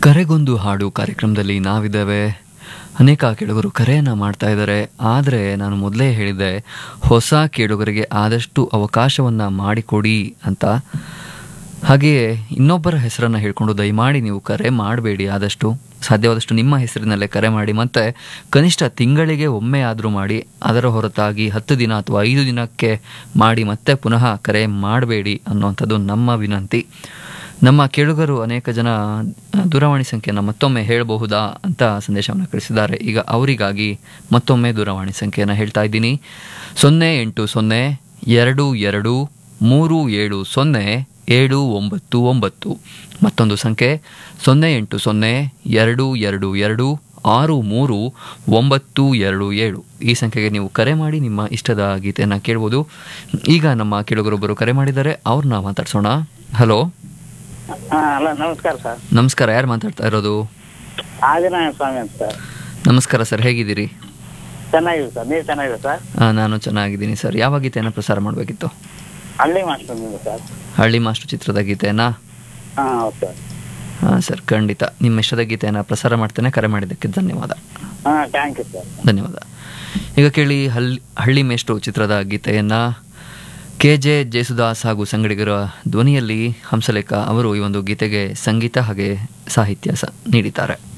ಕರೆಗೊಂದು ಹಾಡು ಕಾರ್ಯಕ್ರಮದಲ್ಲಿ ನಾವಿದ್ದೇವೆ ಅನೇಕ ಕೇಳುಗರು ಕರೆಯನ್ನು ಮಾಡ್ತಾ ಇದ್ದಾರೆ ಆದರೆ ನಾನು ಮೊದಲೇ ಹೇಳಿದ್ದೆ ಹೊಸ ಕೇಳುಗರಿಗೆ ಆದಷ್ಟು ಅವಕಾಶವನ್ನು ಮಾಡಿಕೊಡಿ ಅಂತ ಹಾಗೆಯೇ ಇನ್ನೊಬ್ಬರ ಹೆಸರನ್ನು ಹೇಳ್ಕೊಂಡು ದಯಮಾಡಿ ನೀವು ಕರೆ ಮಾಡಬೇಡಿ ಆದಷ್ಟು ಸಾಧ್ಯವಾದಷ್ಟು ನಿಮ್ಮ ಹೆಸರಿನಲ್ಲೇ ಕರೆ ಮಾಡಿ ಮತ್ತು ಕನಿಷ್ಠ ತಿಂಗಳಿಗೆ ಒಮ್ಮೆ ಆದರೂ ಮಾಡಿ ಅದರ ಹೊರತಾಗಿ ಹತ್ತು ದಿನ ಅಥವಾ ಐದು ದಿನಕ್ಕೆ ಮಾಡಿ ಮತ್ತೆ ಪುನಃ ಕರೆ ಮಾಡಬೇಡಿ ಅನ್ನುವಂಥದ್ದು ನಮ್ಮ ವಿನಂತಿ ನಮ್ಮ ಕೇಳುಗರು ಅನೇಕ ಜನ ದೂರವಾಣಿ ಸಂಖ್ಯೆಯನ್ನು ಮತ್ತೊಮ್ಮೆ ಹೇಳಬಹುದಾ ಅಂತ ಸಂದೇಶವನ್ನು ಕಳಿಸಿದ್ದಾರೆ ಈಗ ಅವರಿಗಾಗಿ ಮತ್ತೊಮ್ಮೆ ದೂರವಾಣಿ ಸಂಖ್ಯೆಯನ್ನು ಹೇಳ್ತಾ ಇದ್ದೀನಿ ಸೊನ್ನೆ ಎಂಟು ಸೊನ್ನೆ ಎರಡು ಎರಡು ಮೂರು ಏಳು ಸೊನ್ನೆ ಏಳು ಒಂಬತ್ತು ಒಂಬತ್ತು ಮತ್ತೊಂದು ಸಂಖ್ಯೆ ಸೊನ್ನೆ ಎಂಟು ಸೊನ್ನೆ ಎರಡು ಎರಡು ಎರಡು ಆರು ಮೂರು ಒಂಬತ್ತು ಎರಡು ಏಳು ಈ ಸಂಖ್ಯೆಗೆ ನೀವು ಕರೆ ಮಾಡಿ ನಿಮ್ಮ ಇಷ್ಟದ ಗೀತೆಯನ್ನು ಕೇಳ್ಬೋದು ಈಗ ನಮ್ಮ ಕೇಳುಗರೊಬ್ಬರು ಕರೆ ಮಾಡಿದ್ದಾರೆ ಅವ್ರನ್ನ ಮಾತಾಡ್ಸೋಣ ಹಲೋ ಹಾ ಹಲೋ ನಮಸ್ಕಾರ ಸರ್ ನಮಸ್ಕಾರ ಯಾರು ಮಾತಾಡ್ತಾ ಇರೋದು ಆದಿನಾರಾಯಣ ಸ್ವಾಮಿ ಅಂತ ಸರ್ ನಮಸ್ಕಾರ ಸರ್ ಹೇಗಿದ್ದೀರಿ ಚೆನ್ನಾಗಿದೆ ಸರ್ ನೀವು ಚೆನ್ನಾಗಿದೆ ಸರ್ ಆ, ನಾನು ಚೆನ್ನಾಗಿದ್ದೀನಿ ಸರ್ ಯಾವ ಗೀತೆಯನ್ನು ಪ್ರಸಾರ ಮಾಡಬೇಕಿತ್ತು ಹಳ್ಳಿ ಮಾಸ್ಟರ್ನಿಂದ ಸರ್ ಹಳ್ಳಿ ಮಾಸ್ಟರ್ ಚಿತ್ರದ ಗೀತೆಯನ್ನು ಹಾಂ ಹೌದು ಸರ್ ಹಾಂ ಸರ್ ಖಂಡಿತ ನಿಮ್ಮ ಇಷ್ಟದ ಗೀತೆಯನ್ನು ಪ್ರಸಾರ ಮಾಡ್ತೇನೆ ಕರೆ ಮಾಡಿದ್ದಕ್ಕೆ ಧನ್ಯವಾದ ಹಾಂ ಥ್ಯಾಂಕ್ ಯು ಸರ್ ಧನ್ಯವಾದ ಈಗ ಕೇಳಿ ಹಳ್ಳಿ ಹಳ್ಳಿ ಮೇಷ್ಟ್ರು ಚಿತ್ರದ ಗೀತೆಯನ್ನು ಕೆ ಜೆ ಜೇಸುದಾಸ್ ಹಾಗೂ ಸಂಗಡಿಗರ ಧ್ವನಿಯಲ್ಲಿ ಹಂಸಲೇಖ ಅವರು ಈ ಒಂದು ಗೀತೆಗೆ ಸಂಗೀತ ಹಾಗೆ ಸಾಹಿತ್ಯ ಸ ನೀಡಿದ್ದಾರೆ